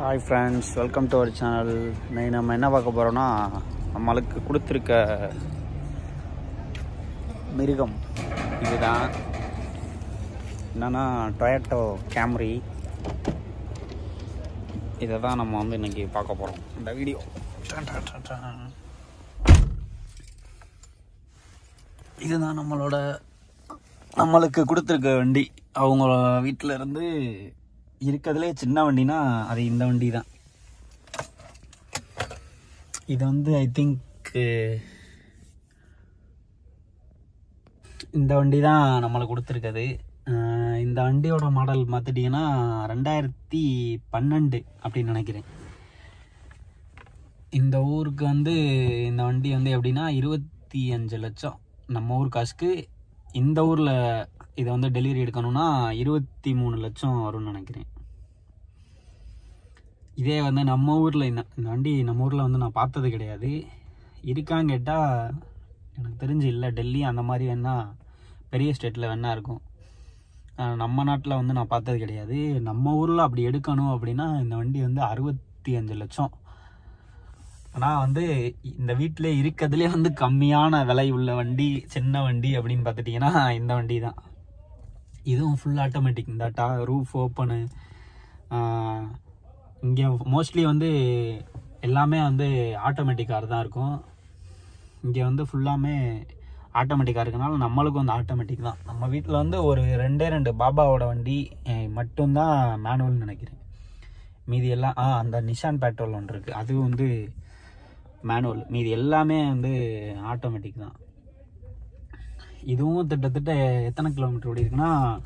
hi friends welcome to our channel இன்னைக்கு நம்ம என்ன பார்க்க போகிறோம்னா நம்மளுக்கு கொடுத்துருக்க மிருகம் இதுதான் என்னன்னா டொயட்டோ கேம்ரி இதை தான் நம்ம வந்து இன்னைக்கு பார்க்க போகிறோம் இந்த வீடியோ இதுதான் நம்மளோட நம்மளுக்கு கொடுத்துருக்க வண்டி அவங்க வீட்டில் இருந்து இருக்கிறதுலே சின்ன வண்டினா அது இந்த வண்டி தான் இது வந்து ஐ திங்க் இந்த வண்டி தான் நம்மளுக்கு கொடுத்துருக்குது அஹ் இந்த வண்டியோட மாடல் பார்த்துட்டிங்கன்னா ரெண்டாயிரத்தி பன்னெண்டு அப்படின்னு நினைக்கிறேன் இந்த ஊருக்கு வந்து இந்த வண்டி வந்து எப்படின்னா இருபத்தி அஞ்சு லட்சம் நம்ம ஊர் காசுக்கு இந்த ஊரில் இதை வந்து டெலிவரி எடுக்கணும்னா இருபத்தி மூணு லட்சம் வரும்னு நினைக்கிறேன் இதே வந்து நம்ம ஊரில் இந்த இந்த வண்டி நம்ம ஊரில் வந்து நான் பார்த்தது கிடையாது இருக்கான்னு கேட்டால் எனக்கு தெரிஞ்சு இல்லை டெல்லி அந்த மாதிரி வேணா பெரிய ஸ்டேட்டில் வேணா இருக்கும் ஆஹ் நம்ம நாட்டில் வந்து நான் பார்த்தது கிடையாது நம்ம ஊரில் அப்படி எடுக்கணும் அப்படின்னா இந்த வண்டி வந்து அறுபத்தி அஞ்சு லட்சம் ஆனால் வந்து இந்த வீட்டில் இருக்கிறதுலே வந்து கம்மியான விலை உள்ள வண்டி சின்ன வண்டி அப்படின்னு பார்த்துட்டிங்கன்னா இந்த வண்டி தான் இதுவும் ஃபுல் ஆட்டோமேட்டிக் இந்த டா ரூஃப் ஓப்பனு இங்கே மோஸ்ட்லி வந்து எல்லாமே வந்து ஆட்டோமேட்டிக் கார் தான் இருக்கும் இங்கே வந்து ஃபுல்லாமே ஆட்டோமேட்டிக்காக இருக்கனால நம்மளுக்கும் வந்து ஆட்டோமேட்டிக் தான் நம்ம வீட்டில் வந்து ஒரு ரெண்டே ரெண்டு பாபாவோட வண்டி அஹ், மட்டும்தான் மேனுவல்னு நினைக்கிறேன் மீதி எல்லாம் ஆ அந்த நிஷான் பெட்ரோல் ஒன்று இருக்குது அது வந்து மேனுவல் மீதி எல்லாமே வந்து ஆட்டோமேட்டிக் தான் இதுவும் கிட்டத்தட்ட எத்தனை கிலோமீட்டர் ஓடி இருக்குன்னா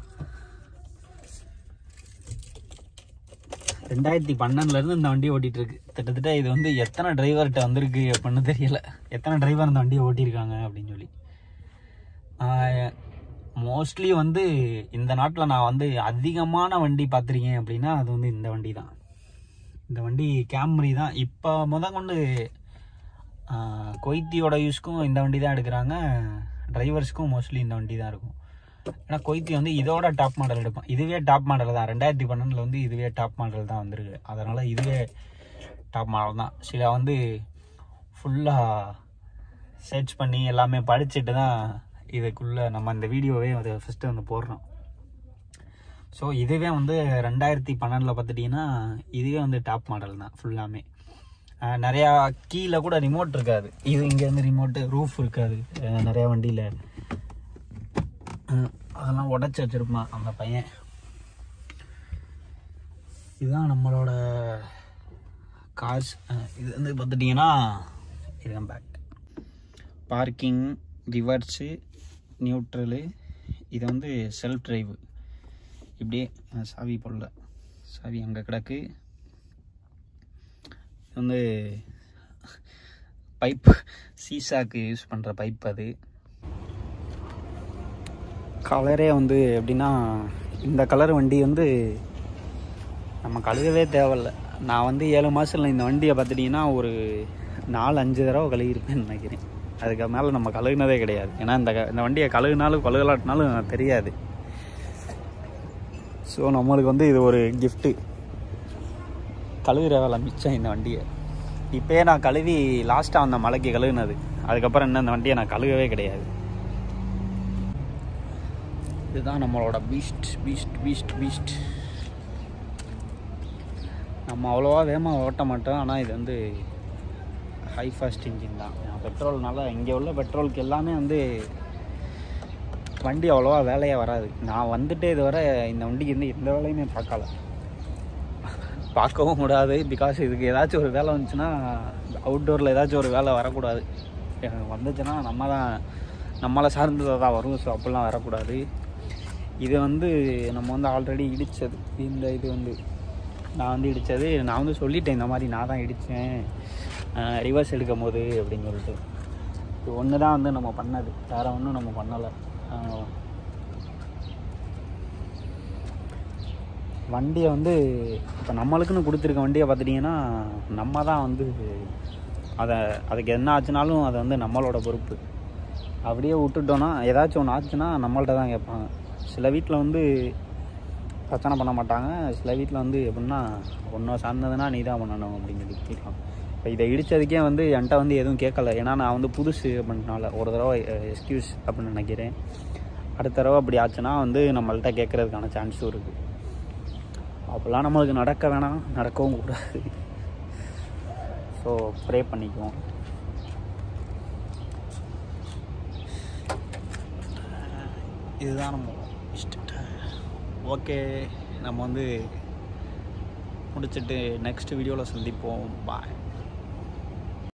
ரெண்டாயிரத்தி பன்னெண்டுலேருந்து இந்த வண்டி ஓட்டிகிட்டு இருக்கு கிட்டத்தட்ட இது வந்து எத்தனை டிரைவர்கிட்ட வந்திருக்கு அப்படின்னு தெரியல எத்தனை டிரைவர் இந்த வண்டியை ஓட்டியிருக்காங்க அப்படின்னு சொல்லி மோஸ்ட்லி வந்து இந்த நாட்டில் நான் வந்து அதிகமான வண்டி பார்த்துருக்கேன் அப்படின்னா அது வந்து இந்த வண்டி தான் இந்த வண்டி கேம்ரி தான் இப்போ முத கொண்டு ஆஹ், கொய்த்தியோட யூஸ்க்கும் இந்த வண்டி தான் எடுக்கிறாங்க டிரைவர்ஸ்க்கும் மோஸ்ட்லி இந்த வண்டி தான் இருக்கும் ஏன்னா கொய்த்தி வந்து இதோட டாப் மாடல் எடுப்பான் இதுவே டாப் மாடல் தான் ரெண்டாயிரத்தி பன்னெண்டில் வந்து இதுவே டாப் மாடல் தான் வந்திருக்கு அதனால் இதுவே டாப் மாடல் தான் சில வந்து ஃபுல்லாக சர்ச் பண்ணி எல்லாமே படிச்சுட்டு தான் இதுக்குள்ளே நம்ம இந்த வீடியோவே அது ஃபஸ்ட்டு வந்து போடுறோம் ஸோ இதுவே வந்து ரெண்டாயிரத்தி பன்னெண்டில் பார்த்துட்டிங்கன்னா இதுவே வந்து டாப் மாடல் தான் ஃபுல்லாமே அஹ் நிறையா கீழே கூட ரிமோட் இருக்காது இது இங்கேருந்து ரிமோட்டு ரூஃப் இருக்காது அஹ் நிறையா வண்டியில் அதெல்லாம் உடச்சி வச்சிருப்பான் அந்த பையன் இதுதான் நம்மளோட கார்ஸ் இது வந்து பார்த்துட்டிங்கன்னா இதுதான் பேக் பார்க்கிங் ரிவர்ஸு நியூட்ரலு இது வந்து செல்ஃப் டிரைவு இப்படியே அஹ், சாவி போடல சாவி அங்கே கிடக்கு இது வந்து பைப் சீசாக்கு யூஸ் பண்ணுற பைப் அது கலரே வந்து எப்படின்னா இந்த கலர் வண்டி வந்து நம்ம கழுகவே தேவையில்ல நான் வந்து ஏழு மாதத்தில் இந்த வண்டியை பார்த்துட்டிங்கன்னா ஒரு நாலு அஞ்சு தடவை கழுகிருப்பேன்னு நினைக்கிறேன் அதுக்கு மேலே நம்ம கழுகுனதே கிடையாது ஏன்னா இந்த க- இந்த வண்டியை கழுகுனாலும் கழுகலாட்டினாலும் தெரியாது ஸோ நம்மளுக்கு வந்து இது ஒரு கிஃப்ட்டு கழுகுற வேலை மிச்சம் இந்த வண்டியை இப்போயே நான் கழுவி லாஸ்ட்டாக அந்த மலைக்கு கழுகுனது அதுக்கப்புறம் இன்னும் இந்த வண்டியை நான் கழுகவே கிடையாது இதுதான் நம்மளோட பீஸ்ட் பீஸ்ட் பீஸ்ட் பீஸ்ட் நம்ம அவ்வளோவா வேகமாக ஓட்ட மாட்டோம் ஆனால் இது வந்து ஹை ஃபாஸ்ட் இன்ஜின் தான் பெட்ரோல்னால இங்கே உள்ள பெட்ரோலுக்கு எல்லாமே வந்து வண்டி அவ்வளோவா வேலையே வராது நான் வந்துட்டு இதுவரை இந்த வண்டிக்கு வந்து எந்த வேலையுமே பார்க்கல பார்க்கவும் கூடாது பிகாஸ் இதுக்கு ஏதாச்சும் ஒரு வேலை வந்துச்சுன்னா அவுட்டோரில் ஏதாச்சும் ஒரு வேலை வரக்கூடாது எனக்கு வந்துச்சுன்னா நம்ம தான் நம்மளை சார்ந்ததாக தான் வரும் ஸோ அப்படிலாம் வரக்கூடாது இது வந்து நம்ம வந்து ஆல்ரெடி இடித்தது இந்த இது வந்து நான் வந்து இடித்தது நான் வந்து சொல்லிட்டேன் இந்த மாதிரி நான் தான் இடித்தேன் ரிவர்ஸ் எடுக்கும் போது அப்படின்னு சொல்லிட்டு இது ஒன்று தான் வந்து நம்ம பண்ணது வேறு ஒன்றும் நம்ம பண்ணலை வண்டியை வந்து இப்போ நம்மளுக்குன்னு கொடுத்துருக்க வண்டியை பார்த்துட்டிங்கன்னா நம்ம தான் வந்து அதை அதுக்கு என்ன ஆச்சுனாலும் அது வந்து நம்மளோட பொறுப்பு அப்படியே விட்டுட்டோன்னா ஏதாச்சும் ஒன்று ஆச்சுன்னா நம்மள்ட்ட தான் கேட்பாங்க சில வீட்டில் வந்து பிரச்சனை பண்ண மாட்டாங்க சில வீட்டில் வந்து எப்படின்னா ஒன்றை சார்ந்ததுன்னா நீ தான் பண்ணணும் அப்படிங்கிறது கேட்கலாம் இப்போ இதை இடித்ததுக்கே வந்து என்கிட்ட வந்து எதுவும் கேட்கல ஏன்னா நான் வந்து புதுசு அப்படின்றனால ஒரு தடவை எக்ஸ்கியூஸ் அப்படின்னு நினைக்கிறேன் அடுத்த தடவை அப்படி ஆச்சுன்னா வந்து நம்மள்ட்ட கேட்குறதுக்கான சான்ஸும் இருக்குது அப்போல்லாம் நம்மளுக்கு நடக்க வேணாம் நடக்கவும் கூடாது ஸோ ப்ரே பண்ணிக்குவோம் இதுதான் நம்ம இஷ்ட ஓகே நம்ம வந்து முடிச்சுட்டு நெக்ஸ்ட் வீடியோவில் சந்திப்போம் பாய்